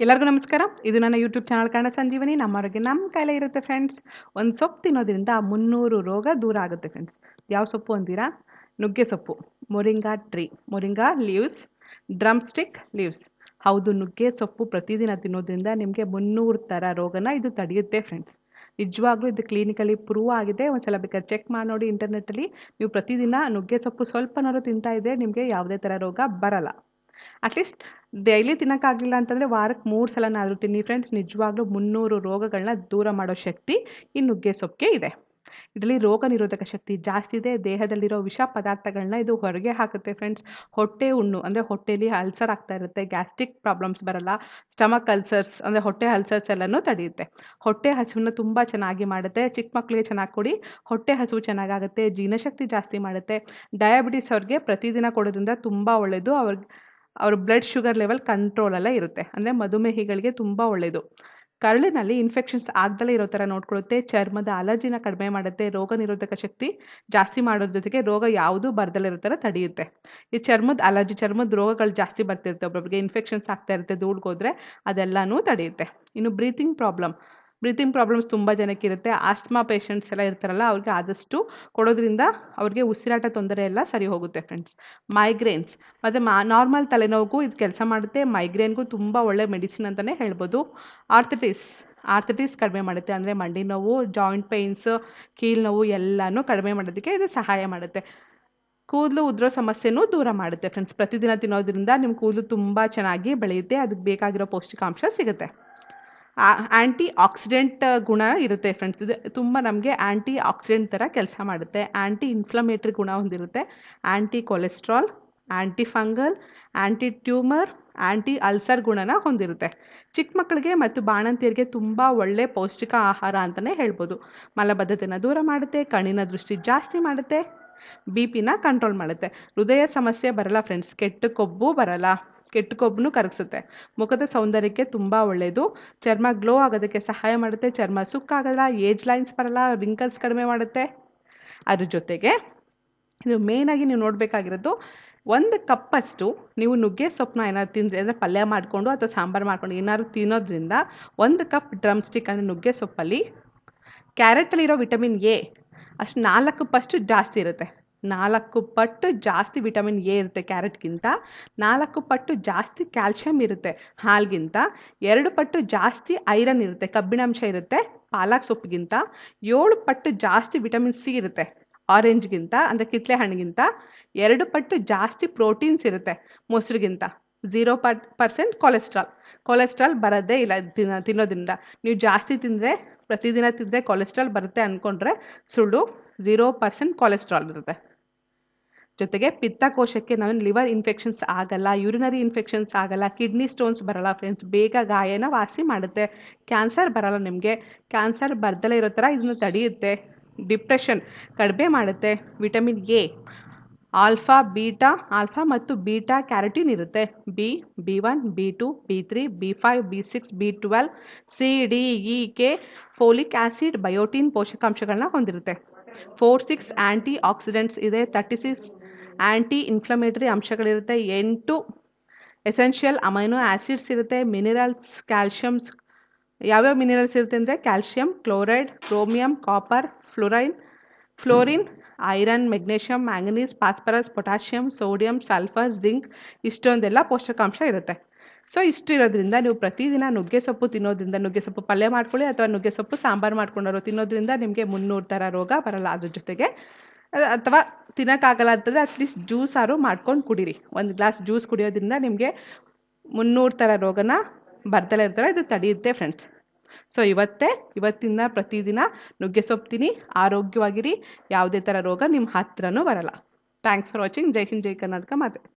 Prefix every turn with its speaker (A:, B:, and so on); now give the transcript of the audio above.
A: ಎಲ್ಲರಿಗೂ ನಮಸ್ಕಾರ ಇದು ನನ್ನ ಯೂಟ್ಯೂಬ್ ಚಾನಲ್ ಕಾರಣ ಸಂಜೀವನಿ ನಮ್ಮ ಆರೋಗ್ಯ ನಮ್ಮ ಕೈಲೇ ಇರುತ್ತೆ ಫ್ರೆಂಡ್ಸ್ ಒಂದು ಸೊಪ್ಪು ತಿನ್ನೋದ್ರಿಂದ ಮುನ್ನೂರು ರೋಗ ದೂರ ಆಗುತ್ತೆ ಫ್ರೆಂಡ್ಸ್ ಯಾವ ಸೊಪ್ಪು ಅಂತೀರಾ ನುಗ್ಗೆ ಸೊಪ್ಪು moringa tree moringa leaves drumstick leaves ಹೌದು ನುಗ್ಗೆ ಸೊಪ್ಪು ಪ್ರತಿದಿನ ತಿನ್ನೋದ್ರಿಂದ ನಿಮಗೆ ಮುನ್ನೂರು ಥರ ರೋಗನ ಇದು ತಡೆಯುತ್ತೆ ಫ್ರೆಂಡ್ಸ್ ನಿಜವಾಗ್ಲೂ ಇದು ಕ್ಲಿನಿಕಲಿ ಪ್ರೂವ್ ಆಗಿದೆ ಒಂದ್ಸಲ ಬೇಕಾದ್ರೆ ಚೆಕ್ ಮಾಡಿ ನೋಡಿ ಇಂಟರ್ನೆಟ್ಟಲ್ಲಿ ನೀವು ಪ್ರತಿದಿನ ನುಗ್ಗೆ ಸೊಪ್ಪು ಸ್ವಲ್ಪನಾದ್ರು ತಿಂತಾ ಇದ್ದರೆ ನಿಮಗೆ ಯಾವುದೇ ಥರ ರೋಗ ಬರಲ್ಲ ಅಟ್ಲೀಸ್ಟ್ ಡೈಲಿ ತಿನ್ನೋಕ್ಕಾಗಲಿಲ್ಲ ಅಂತಂದರೆ ವಾರಕ್ಕೆ ಮೂರು ಸಲನಾದರೂ ತಿನ್ನಿ ಫ್ರೆಂಡ್ಸ್ ನಿಜವಾಗ್ಲೂ ಮುನ್ನೂರು ರೋಗಗಳನ್ನ ದೂರ ಮಾಡೋ ಶಕ್ತಿ ಈ ನುಗ್ಗೆ ಸೊಪ್ಪಿಗೆ ಇದೆ ಇದರಲ್ಲಿ ರೋಗ ನಿರೋಧಕ ಶಕ್ತಿ ಜಾಸ್ತಿ ಇದೆ ದೇಹದಲ್ಲಿರೋ ವಿಷ ಪದಾರ್ಥಗಳನ್ನ ಇದು ಹೊರಗೆ ಹಾಕುತ್ತೆ ಫ್ರೆಂಡ್ಸ್ ಹೊಟ್ಟೆ ಹುಣ್ಣು ಅಂದರೆ ಹೊಟ್ಟೆಲಿ ಅಲ್ಸರ್ ಆಗ್ತಾ ಇರುತ್ತೆ ಗ್ಯಾಸ್ಟ್ರಿಕ್ ಪ್ರಾಬ್ಲಮ್ಸ್ ಬರಲ್ಲ ಸ್ಟಮಕ್ ಅಲ್ಸರ್ಸ್ ಅಂದರೆ ಹೊಟ್ಟೆ ಅಲ್ಸರ್ಸ್ ಎಲ್ಲನೂ ತಡೆಯುತ್ತೆ ಹೊಟ್ಟೆ ಹಸುವನ್ನು ತುಂಬ ಚೆನ್ನಾಗಿ ಮಾಡುತ್ತೆ ಚಿಕ್ಕ ಮಕ್ಕಳಿಗೆ ಚೆನ್ನಾಗಿ ಕೊಡಿ ಹೊಟ್ಟೆ ಹಸುವು ಚೆನ್ನಾಗಾಗುತ್ತೆ ಜೀರ್ಣಶಕ್ತಿ ಜಾಸ್ತಿ ಮಾಡುತ್ತೆ ಡಯಾಬಿಟಿಸ್ ಅವ್ರಿಗೆ ಪ್ರತಿದಿನ ಕೊಡೋದ್ರಿಂದ ತುಂಬ ಒಳ್ಳೆಯದು ಅವ್ರಿಗೆ ಅವ್ರ ಬ್ಲಡ್ ಶುಗರ್ ಲೆವೆಲ್ ಕಂಟ್ರೋಲಲ್ಲೇ ಇರುತ್ತೆ ಅಂದರೆ ಮಧುಮೇಹಿಗಳಿಗೆ ತುಂಬ ಒಳ್ಳೆಯದು ಕರಳಿನಲ್ಲಿ ಇನ್ಫೆಕ್ಷನ್ಸ್ ಆಗ್ದಲೇ ಇರೋ ಥರ ನೋಡ್ಕೊಳ್ಳುತ್ತೆ ಚರ್ಮದ ಅಲರ್ಜಿನ ಕಡಿಮೆ ಮಾಡುತ್ತೆ ರೋಗ ನಿರೋಧಕ ಶಕ್ತಿ ಜಾಸ್ತಿ ಮಾಡೋದ್ರ ಜೊತೆಗೆ ರೋಗ ಯಾವುದೂ ಬರ್ದಲೇ ಇರೋ ಥರ ತಡೆಯುತ್ತೆ ಈ ಚರ್ಮದ ಅಲರ್ಜಿ ಚರ್ಮದ ರೋಗಗಳು ಜಾಸ್ತಿ ಬರ್ತಿರುತ್ತೆ ಒಬ್ಬೊಬ್ಬರಿಗೆ ಇನ್ಫೆಕ್ಷನ್ಸ್ ಆಗ್ತಾ ಇರುತ್ತೆ ಧೂಳ್ಗೋದ್ರೆ ಅದೆಲ್ಲನೂ ತಡೆಯುತ್ತೆ ಇನ್ನು ಬ್ರೀತಿಂಗ್ ಪ್ರಾಬ್ಲಮ್ ಬ್ರೀತಿಂಗ್ ಪ್ರಾಬ್ಲಮ್ಸ್ ತುಂಬ ಜನಕ್ಕೆ ಇರುತ್ತೆ ಆಸ್ಮಾ ಪೇಷಂಟ್ಸ್ ಎಲ್ಲ ಇರ್ತಾರಲ್ಲ ಅವ್ರಿಗೆ ಆದಷ್ಟು ಕೊಡೋದ್ರಿಂದ ಅವ್ರಿಗೆ ಉಸಿರಾಟ ತೊಂದರೆ ಎಲ್ಲ ಸರಿ ಹೋಗುತ್ತೆ ಫ್ರೆಂಡ್ಸ್ ಮೈಗ್ರೇನ್ಸ್ ಮತ್ತು ಮಾ ನಾರ್ಮಲ್ ತಲೆನೋವಿಗೂ ಇದು ಕೆಲಸ ಮಾಡುತ್ತೆ ಮೈಗ್ರೇನ್ಗೂ ತುಂಬ ಒಳ್ಳೆ ಮೆಡಿಸಿನ್ ಅಂತಲೇ ಹೇಳ್ಬೋದು ಆರ್ಥಿಟಿಸ್ ಆರ್ಥಿಟಿಸ್ ಕಡಿಮೆ ಮಾಡುತ್ತೆ ಅಂದರೆ ಮಂಡಿ ನೋವು ಜಾಯಿಂಟ್ ಪೇಯ್ನ್ಸ್ ಕೀಲು ನೋವು ಎಲ್ಲನೂ ಕಡಿಮೆ ಮಾಡೋದಕ್ಕೆ ಇದು ಸಹಾಯ ಮಾಡುತ್ತೆ ಕೂದಲು ಉದುರೋ ಸಮಸ್ಯೆನೂ ದೂರ ಮಾಡುತ್ತೆ ಫ್ರೆಂಡ್ಸ್ ಪ್ರತಿದಿನ ತಿನ್ನೋದ್ರಿಂದ ನಿಮ್ಮ ಕೂದಲು ತುಂಬ ಚೆನ್ನಾಗಿ ಬೆಳೆಯುತ್ತೆ ಅದಕ್ಕೆ ಬೇಕಾಗಿರೋ ಪೌಷ್ಟಿಕಾಂಶ ಸಿಗುತ್ತೆ ಆ್ಯಂಟಿ ಆಕ್ಸಿಡೆಂಟ್ ಗುಣ ಇರುತ್ತೆ ಫ್ರೆಂಡ್ಸ್ ಇದು ತುಂಬ ನಮಗೆ ಆ್ಯಂಟಿ ಆಕ್ಸಿಡೆಂಟ್ ಥರ ಕೆಲಸ ಮಾಡುತ್ತೆ ಆ್ಯಂಟಿ ಇನ್ಫ್ಲಮೇಟ್ರಿ ಗುಣ ಹೊಂದಿರುತ್ತೆ anti cholesterol anti fungal anti tumour anti ulcer ಗುಣನ ಹೊಂದಿರುತ್ತೆ ಚಿಕ್ಕ ಮಕ್ಕಳಿಗೆ ಮತ್ತು ಬಾಣಂತಿಯರಿಗೆ ತುಂಬ ಒಳ್ಳೆ ಪೌಷ್ಟಿಕ ಆಹಾರ ಅಂತಲೇ ಹೇಳ್ಬೋದು ಮಲಬದ್ಧತೆನ ದೂರ ಮಾಡುತ್ತೆ ಕಣ್ಣಿನ ದೃಷ್ಟಿ ಜಾಸ್ತಿ ಮಾಡುತ್ತೆ ಬಿ ಪಿನ ಕಂಟ್ರೋಲ್ ಮಾಡುತ್ತೆ ಹೃದಯ ಸಮಸ್ಯೆ ಬರಲ್ಲ ಫ್ರೆಂಡ್ಸ್ ಕೆಟ್ಟ ಕೊಬ್ಬು ಬರಲ್ಲ ಕೆಟ್ಟ ಕೊಬ್ಬನ್ನು ಕರಗಿಸುತ್ತೆ ಮುಖದ ಸೌಂದರ್ಯಕ್ಕೆ ತುಂಬ ಒಳ್ಳೆಯದು ಚರ್ಮ ಗ್ಲೋ ಆಗೋದಕ್ಕೆ ಸಹಾಯ ಮಾಡುತ್ತೆ ಚರ್ಮ ಸುಕ್ಕಾಗಲ್ಲ ಏಜ್ ಲೈನ್ಸ್ ಬರಲ್ಲ ರಿಂಕಲ್ಸ್ ಕಡಿಮೆ ಮಾಡುತ್ತೆ ಅದ್ರ ಜೊತೆಗೆ ಇದು ಮೇಯ್ನಾಗಿ ನೀವು ನೋಡಬೇಕಾಗಿರೋದು ಒಂದು ಕಪ್ಪಷ್ಟು ನೀವು ನುಗ್ಗೆ ಸೊಪ್ಪನ್ನ ಏನಾದ್ರು ತಿಂದರೆ ಅಂದರೆ ಪಲ್ಯ ಮಾಡಿಕೊಂಡು ಅಥವಾ ಸಾಂಬಾರು ಮಾಡ್ಕೊಂಡು ಏನಾದ್ರು ತಿನ್ನೋದ್ರಿಂದ ಒಂದು ಕಪ್ ಡ್ರಮ್ ಸ್ಟಿಕ್ ಅಂದರೆ ನುಗ್ಗೆ ಸೊಪ್ಪಲ್ಲಿ ಕ್ಯಾರೆಟಲ್ಲಿರೋ ವಿಟಮಿನ್ ಎ ಅಷ್ಟು ನಾಲ್ಕು ಪಷ್ಟು ಜಾಸ್ತಿ ಇರುತ್ತೆ ನಾಲ್ಕು ಪಟ್ಟು ಜಾಸ್ತಿ ವಿಟಮಿನ್ ಎ ಇರುತ್ತೆ ಕ್ಯಾರೆಟ್ಗಿಂತ ನಾಲ್ಕು ಪಟ್ಟು ಜಾಸ್ತಿ ಕ್ಯಾಲ್ಶಿಯಂ ಇರುತ್ತೆ ಹಾಲ್ಗಿಂತ ಎರಡು ಪಟ್ಟು ಜಾಸ್ತಿ ಐರನ್ ಇರುತ್ತೆ ಕಬ್ಬಿಣಾಂಶ ಇರುತ್ತೆ ಪಾಲಕ್ ಸೊಪ್ಪಿಗಿಂತ ಏಳು ಪಟ್ಟು ಜಾಸ್ತಿ ವಿಟಮಿನ್ ಸಿ ಇರುತ್ತೆ ಆರೆಂಜ್ಗಿಂತ ಅಂದರೆ ಕಿತ್ತಳೆ ಹಣ್ಣಿಗಿಂತ ಎರಡು ಪಟ್ಟು ಜಾಸ್ತಿ ಪ್ರೋಟೀನ್ಸ್ ಇರುತ್ತೆ ಮೊಸರಿಗಿಂತ zero fat percent cholesterol cholesterol ಬರೋದೇ ಇಲ್ಲ ತಿನ್ನ ತಿನ್ನೋದ್ರಿಂದ ನೀವು ಜಾಸ್ತಿ ತಿಂದರೆ ಪ್ರತಿದಿನ ತಿಂದರೆ ಕೊಲೆಸ್ಟ್ರಾಲ್ ಬರುತ್ತೆ ಅಂದ್ಕೊಂಡ್ರೆ ಸುಳ್ಳು ಝೀರೋ ಪರ್ಸೆಂಟ್ ಕೊಲೆಸ್ಟ್ರಾಲ್ ಇರುತ್ತೆ ಜೊತೆಗೆ ಪಿತ್ತಕೋಶಕ್ಕೆ ನಾವೇನು ಲಿವರ್ ಇನ್ಫೆಕ್ಷನ್ಸ್ ಆಗಲ್ಲ ಯೂರಿನರಿ ಇನ್ಫೆಕ್ಷನ್ಸ್ ಆಗಲ್ಲ ಕಿಡ್ನಿ ಸ್ಟೋನ್ಸ್ ಬರಲ್ಲ ಫ್ರೆಂಡ್ಸ್ ಬೇಗ ಗಾಯನ ವಾಸಿ ಮಾಡುತ್ತೆ ಕ್ಯಾನ್ಸರ್ ಬರಲ್ಲ ನಿಮಗೆ ಕ್ಯಾನ್ಸರ್ ಬರ್ದಲೇ ಇರೋ ಥರ ಇದನ್ನು ತಡೆಯುತ್ತೆ ಡಿಪ್ರೆಷನ್ ಕಡಿಮೆ ಮಾಡುತ್ತೆ vitamin A alpha beta alpha ಮತ್ತು ಬೀಟಾ ಕ್ಯಾರಟಿನ್ ಇರುತ್ತೆ B B one B two B three B five B six B twelve C D E K folic acid biotin ಪೋಷಕಾಂಶಗಳನ್ನ ಹೊಂದಿರುತ್ತೆ ಫೋರ್ ಸಿಕ್ಸ್ ಆ್ಯಂಟಿ ಆಕ್ಸಿಡೆಂಟ್ಸ್ ಇದೆ thirty six anti inflammatory ಅಂಶಗಳಿರುತ್ತೆ ಎಂಟು essential amino acids ಇರುತ್ತೆ minerals calciums ಯಾವ್ಯಾವ minerals ಇರುತ್ತೆ ಅಂದರೆ calcium chloride chromium copper fluorine fluorine iron magnesium manganese phosphorus potassium sodium sulphur zinc ಇಷ್ಟೊಂದೆಲ್ಲ ಪೋಷಕಾಂಶ ಇರುತ್ತೆ ಸೊ ಇಷ್ಟು ಇರೋದ್ರಿಂದ ನೀವು ಪ್ರತಿದಿನ ನುಗ್ಗೆ ಸೊಪ್ಪು ತಿನ್ನೋದ್ರಿಂದ ನುಗ್ಗೆ ಸೊಪ್ಪು ಪಲ್ಯ ಮಾಡ್ಕೊಳ್ಳಿ ಅಥವಾ ನುಗ್ಗೆ ಸೊಪ್ಪು ಸಾಂಬಾರು ಮಾಡ್ಕೊಂಡವರು ತಿನ್ನೋದ್ರಿಂದ ನಿಮಗೆ ಮುನ್ನೂರು ಥರ ರೋಗ ಬರಲ್ಲ ಅದ್ರ ಜೊತೆಗೆ ಅಥವಾ ತಿನ್ನೋಕ್ಕಾಗಲ್ಲ ಅಂತಂದರೆ ಅಟ್ಲೀಸ್ಟ್ ಜ್ಯೂಸಾರು ಮಾಡ್ಕೊಂಡು ಕುಡೀರಿ ಒಂದು ಗ್ಲಾಸ್ ಜ್ಯೂಸ್ ಕುಡಿಯೋದ್ರಿಂದ ನಿಮಗೆ ಮುನ್ನೂರು ಥರ ರೋಗನ ಬರ್ದಲೇ ಇರ್ತಾರೆ ಇದು ತಡೆಯುತ್ತೆ ಫ್ರೆಂಡ್ಸ್ ಸೊ ಇವತ್ತೇ ಇವತ್ತಿಂದ ಪ್ರತಿದಿನ ನುಗ್ಗೆ ಸೊಪ್ಪು ತಿನ್ನಿ ಆರೋಗ್ಯವಾಗಿರಿ ಯಾವುದೇ ಥರ ರೋಗ ನಿಮ್ಮ ಹತ್ರನೂ ಬರಲ್ಲ ಥ್ಯಾಂಕ್ಸ್ ಫಾರ್ ವಾಚಿಂಗ್ ಜೈ ಹಿಂದ್ ಜೈ ಕರ್ನಾಟಕ ಮಾತೆ